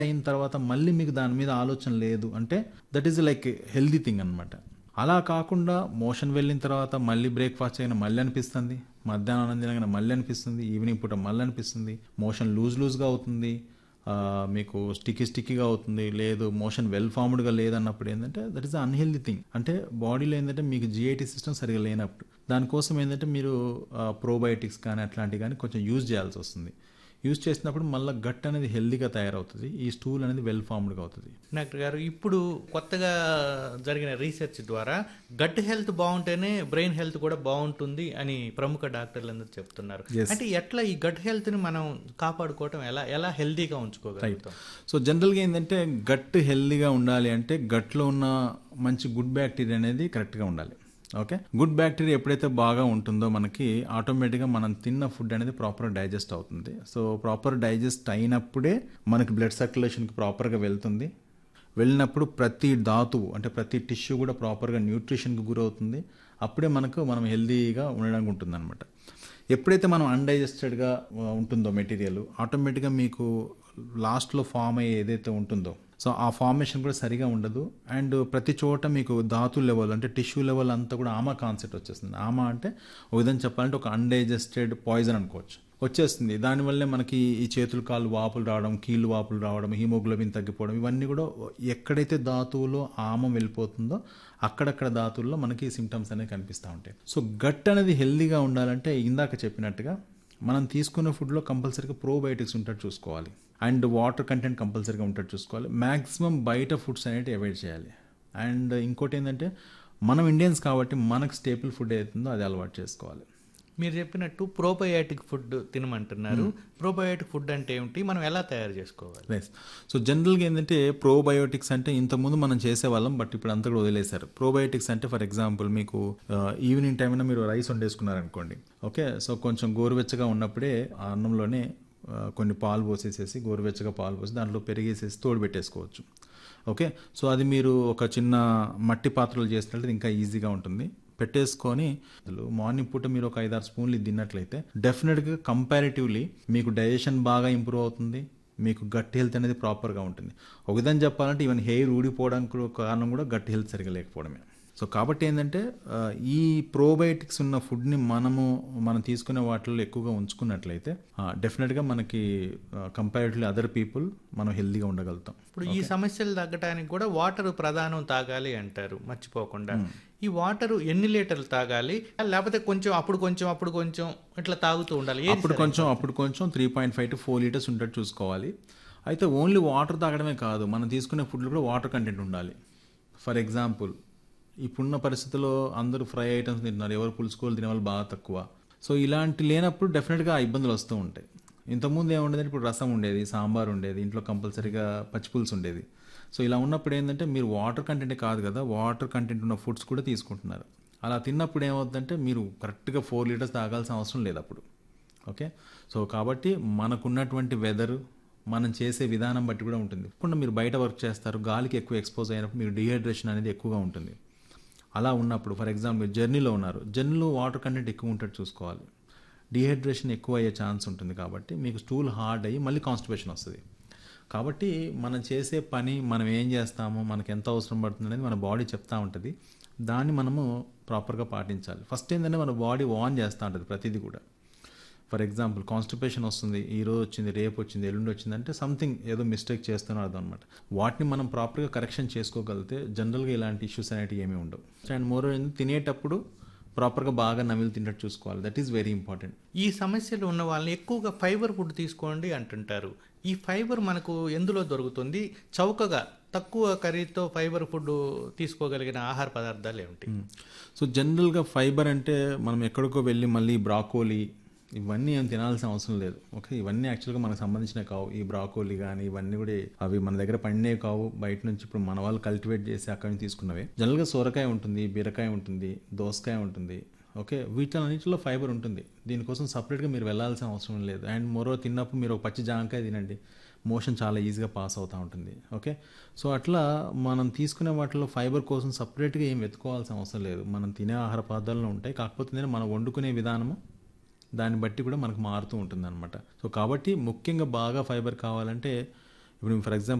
అయిన తర్వాత మళ్ళీ మీకు దాని మీద ఆలోచన లేదు అంటే that is like healthy thing అనమాట అలా కాకుండా మోషన్ వెళ్ళిన తర్వాత మళ్ళీ బ్రేక్ఫాస్ట్ చేయగానే మళ్ళీ అనిపిస్తుంది మధ్యాహ్నం అన్నం తినగానే మళ్ళీ అనిపిస్తుంది ఈవినింగ్ పూట మళ్ళీ అనిపిస్తుంది మోషన్ లూజ్ లూజ్గా అవుతుంది ఆ, మీకు స్టిక్కీ స్టిక్కీగా అవుతుంది లేదు మోషన్ వెల్ ఫార్మ్డ్గా లేదన్నప్పుడు ఏంటంటే దట్ ఈస్ అన్హెల్దీ థింగ్ అంటే బాడీలో ఏంటంటే మీకు జిఐటీ సిస్టమ్ సరిగా లేనప్పుడు దానికోసం ఏంటంటే మీరు ప్రోబయోటిక్స్ కానీ అట్లాంటివి కానీ కొంచెం యూజ్ చేయాల్సి వస్తుంది యూజ్ చేసినప్పుడు మళ్ళీ గట్ అనేది హెల్దీగా తయారవుతుంది ఈ స్టూల్ అనేది వెల్ ఫార్మ్డ్గా అవుతుంది డాక్టర్ గారు ఇప్పుడు కొత్తగా జరిగిన రీసెర్చ్ ద్వారా గట్ హెల్త్ బాగుంటేనే బ్రెయిన్ హెల్త్ కూడా బాగుంటుంది అని ప్రముఖ డాక్టర్లు అందరూ చెప్తున్నారు అంటే ఎట్లా ఈ గట్ హెల్త్ ని మనం కాపాడుకోవటం ఎలా ఎలా హెల్దీగా ఉంచుకోగలుగుతాం సో జనరల్గా ఏంటంటే గట్ హెల్దీగా ఉండాలి అంటే గట్లో ఉన్న మంచి గుడ్ బ్యాక్టీరియా అనేది కరెక్ట్గా ఉండాలి ఓకే గుడ్ బ్యాక్టీరియా ఎప్పుడైతే బాగా ఉంటుందో మనకి ఆటోమేటిక్గా మనం తిన్న ఫుడ్ అనేది ప్రాపర్ డైజెస్ట్ అవుతుంది సో ప్రాపర్ డైజెస్ట్ అయినప్పుడే మనకి బ్లడ్ సర్క్యులేషన్కి ప్రాపర్గా వెళ్తుంది వెళ్ళినప్పుడు ప్రతి ధాతువు అంటే ప్రతి టిష్యూ కూడా ప్రాపర్గా న్యూట్రిషన్కి గురవుతుంది అప్పుడే మనకు మనం హెల్దీగా ఉండడానికి ఉంటుంది అనమాట ఎప్పుడైతే మనం అన్డైజెస్టెడ్గా ఉంటుందో మెటీరియల్ ఆటోమేటిక్గా మీకు లాస్ట్లో ఫామ్ అయ్యే ఏదైతే ఉంటుందో సో ఆ ఫార్మేషన్ కూడా సరిగా ఉండదు అండ్ ప్రతి చోట మీకు ధాతు లెవెల్ అంటే టిష్యూ లెవెల్ అంతా కూడా ఆమా కాన్సెప్ట్ వచ్చేస్తుంది ఆమా అంటే ఒక విధంగా చెప్పాలంటే ఒక అన్డైజెస్టెడ్ పాయిజన్ అనుకోవచ్చు వచ్చేస్తుంది దానివల్లే మనకి ఈ చేతులు కాళ్ళు వాపులు రావడం కీళ్ళు వాపులు రావడం హీమోగ్లోబిన్ తగ్గిపోవడం ఇవన్నీ కూడా ఎక్కడైతే ధాతువులో ఆమం వెళ్ళిపోతుందో అక్కడక్కడ ధాతువుల్లో మనకి సిమ్టమ్స్ అనేవి కనిపిస్తూ ఉంటాయి సో గట్ అనేది హెల్దీగా ఉండాలంటే ఇందాక చెప్పినట్టుగా మనం తీసుకున్న ఫుడ్లో కంపల్సరీగా ప్రోబయోటిక్స్ ఉంటట్టు చూసుకోవాలి అండ్ వాటర్ కంటెంట్ కంపల్సరీగా ఉంటట్టు చూసుకోవాలి మ్యాక్సిమం బయట ఫుడ్స్ అనేవి అవాయిడ్ చేయాలి అండ్ ఇంకోటి ఏంటంటే మనం ఇండియన్స్ కాబట్టి మనకు స్టేపుల్ ఫుడ్ ఏదైతుందో అది అలవాటు చేసుకోవాలి మీరు చెప్పినట్టు ప్రోబయోటిక్ ఫుడ్ తినమంటున్నారు ప్రోబయోటిక్ ఫుడ్ అంటే ఏమిటి మనం ఎలా తయారు చేసుకోవాలి రైస్ సో జనరల్గా ఏంటంటే ప్రోబయోటిక్స్ అంటే ఇంతకుముందు మనం చేసేవాళ్ళం బట్ ఇప్పుడు అంతా కూడా వదిలేశారు ప్రోబయోటిక్స్ అంటే ఫర్ ఎగ్జాంపుల్ మీకు ఈవినింగ్ టైంలో మీరు రైస్ వండేసుకున్నారనుకోండి ఓకే సో కొంచెం గోరువెచ్చగా ఉన్నప్పుడే ఆ అన్నంలోనే ఆ, కొన్ని పాలు పోసేసేసి గోరువెచ్చగా పాలు పోసి దాంట్లో పెరిగేసేసి తోడు పెట్టేసుకోవచ్చు ఓకే సో అది మీరు ఒక చిన్న మట్టి పాత్రలు చేసినట్లయితే ఇంకా ఈజీగా ఉంటుంది పెట్టేసుకొని అసలు మార్నింగ్ పూట మీరు ఒక ఐదారు స్పూన్లు ఇది తిన్నట్లయితే డెఫినెట్గా కంపారిటివ్లీ మీకు డైజెషన్ బాగా ఇంప్రూవ్ అవుతుంది మీకు గట్ హెల్త్ అనేది ప్రాపర్గా ఉంటుంది ఒక విధంగా చెప్పాలంటే ఈవెన్ హెయిర్ ఊడిపోవడానికి కూడా కారణం కూడా గట్ హెల్త్ సరిగా లేకపోవడమే సో కాబట్టి ఏంటంటే ఆ, ఈ ప్రోబయోటిక్స్ ఉన్న ఫుడ్ని మనము మనం తీసుకునే వాటిల్లో ఎక్కువగా ఉంచుకున్నట్లయితే డెఫినెట్గా మనకి కంపారిటివ్లీ అదర్ పీపుల్ మనం హెల్తీగా ఉండగలుగుతాం ఇప్పుడు ఈ సమస్యలు తగ్గడానికి కూడా వాటర్ ప్రధానం తాగాలి అంటారు మర్చిపోకుండా ఈ వాటర్ ఎన్ని లీటర్లు తాగాలి లేకపోతే కొంచెం అప్పుడు కొంచెం అప్పుడు కొంచెం ఇట్లా తాగుతూ ఉండాలి ఏది అప్పుడు కొంచెం అప్పుడు కొంచెం three point five to four litres ఉండేట్టు చూసుకోవాలి అయితే ఓన్లీ వాటర్ తాగడమే కాదు మనం తీసుకునే ఫుడ్లో కూడా వాటర్ కంటెంట్ ఉండాలి ఫర్ ఎగ్జాంపుల్ ఇప్పుడున్న పరిస్థితుల్లో అందరూ ఫ్రై ఐటమ్స్ తింటున్నారు ఎవరు పులుసుకోలు తినే వాళ్ళు బాగా తక్కువ సో ఇలాంటి లేనప్పుడు డెఫినెట్గా ఆ ఇబ్బందులు వస్తూ ఉంటాయి ఇంతకుముందు ఏముండేది ఇప్పుడు రసం ఉండేది సాంబార్ ఉండేది ఇంట్లో కంపల్సరీగా పచ్చిపులుసు ఉండేది సో ఇలా ఉన్నప్పుడు ఏంటంటే మీరు వాటర్ కంటెంటే కాదు కదా వాటర్ కంటెంట్ ఉన్న ఫుడ్స్ కూడా తీసుకుంటున్నారు అలా తిన్నప్పుడు ఏమవుతుందంటే మీరు కరెక్ట్గా ఫోర్ లీటర్స్ తాగాల్సిన అవసరం లేదు అప్పుడు ఓకే సో కాబట్టి మనకున్నటువంటి వెదర్ మనం చేసే విధానం బట్టి కూడా ఉంటుంది ఇప్పుడు మీరు బయట వర్క్ చేస్తారు గాలికి ఎక్కువ ఎక్స్పోజ్ అయినప్పుడు మీకు డిహైడ్రేషన్ అనేది ఎక్కువగా ఉంటుంది అలా ఉన్నప్పుడు ఫర్ ఎగ్జాంపుల్ మీరు జర్నీలో ఉన్నారు జర్నీలో వాటర్ కంటెంట్ ఎక్కువ ఉంటట్టు చూసుకోవాలి డిహైడ్రేషన్ ఎక్కువ అయ్యే ఛాన్స్ ఉంటుంది కాబట్టి మీకు స్టూల్ హార్డ్ అయ్యి మళ్ళీ కాన్స్టిపేషన్ వస్తుంది కాబట్టి మనం చేసే పని మనం ఏం చేస్తామో మనకి ఎంత అవసరం పడుతుంది అనేది మన బాడీ చెప్తా ఉంటుంది దాన్ని మనము ప్రాపర్గా పాటించాలి ఫస్ట్ ఏంటంటే మన బాడీ వాన్ చేస్తూ ఉంటుంది ప్రతిదీ కూడా ఫర్ ఎగ్జాంపుల్ కాన్స్టిపేషన్ వస్తుంది ఈ రోజు వచ్చింది రేపు వచ్చింది ఎల్లుండి వచ్చింది అంటే సంథింగ్ ఏదో మిస్టేక్ చేస్తున్నారు అర్థం అనమాట వాటిని మనం ప్రాపర్గా కరెక్షన్ చేసుకోగలిగితే జనరల్గా ఇలాంటి ఇష్యూస్ అనేవి ఏమీ ఉండవు అండ్ మోర్ తినేటప్పుడు ప్రాపర్గా బాగా నమిలి తిన్నట్టు చూసుకోవాలి దట్ ఈస్ వెరీ ఇంపార్టెంట్ ఈ సమస్యలు ఉన్న వాళ్ళని ఎక్కువగా ఫైబర్ ఫుడ్ తీసుకోండి అంటుంటారు ఈ ఫైబర్ మనకు ఎందులో దొరుకుతుంది చౌకగా తక్కువ ఖరీదుతో ఫైబర్ ఫుడ్ తీసుకోగలిగిన ఆహార పదార్థాలు ఏమిటి సో జనరల్గా ఫైబర్ అంటే మనం ఎక్కడికో వెళ్ళి మళ్ళీ బ్రాకోలీ ఇవన్నీ ఏం తినాల్సిన అవసరం లేదు ఓకే ఇవన్నీ యాక్చువల్గా మనకు సంబంధించినవి కావు ఈ బ్రాకోలీ కానీ ఇవన్నీ కూడా అవి మన దగ్గర పండినవి కావు బయట నుంచి ఇప్పుడు మన వాళ్ళు కల్టివేట్ చేసి అక్కడి నుంచి తీసుకున్నవే జనరల్గా సొరకాయ ఉంటుంది బీరకాయ ఉంటుంది దోసకాయ ఉంటుంది ఓకే వీటన్నిటిలో ఫైబర్ ఉంటుంది దీనికోసం సపరేట్గా మీరు వెళ్ళాల్సిన అవసరం లేదు అండ్ మరో తిన్నప్పుడు మీరు ఒక పచ్చి జాంకాయ తినండి మోషన్ చాలా ఈజీగా పాస్ అవుతూ ఉంటుంది ఓకే సో అట్లా మనం తీసుకునే వాటిలో ఫైబర్ కోసం సపరేట్గా ఏం వెతుకోవాల్సిన అవసరం లేదు మనం తినే ఆహార పదార్థాలు ఉంటాయి కాకపోతే ఏంటంటే మనం వండుకునే విధానము దాన్ని బట్టి కూడా మనకు మారుతూ ఉంటుంది అనమాట సో కాబట్టి ముఖ్యంగా బాగా ఫైబర్ కావాలంటే ఇప్పుడు ఫర్ ఎగ్జాంపుల్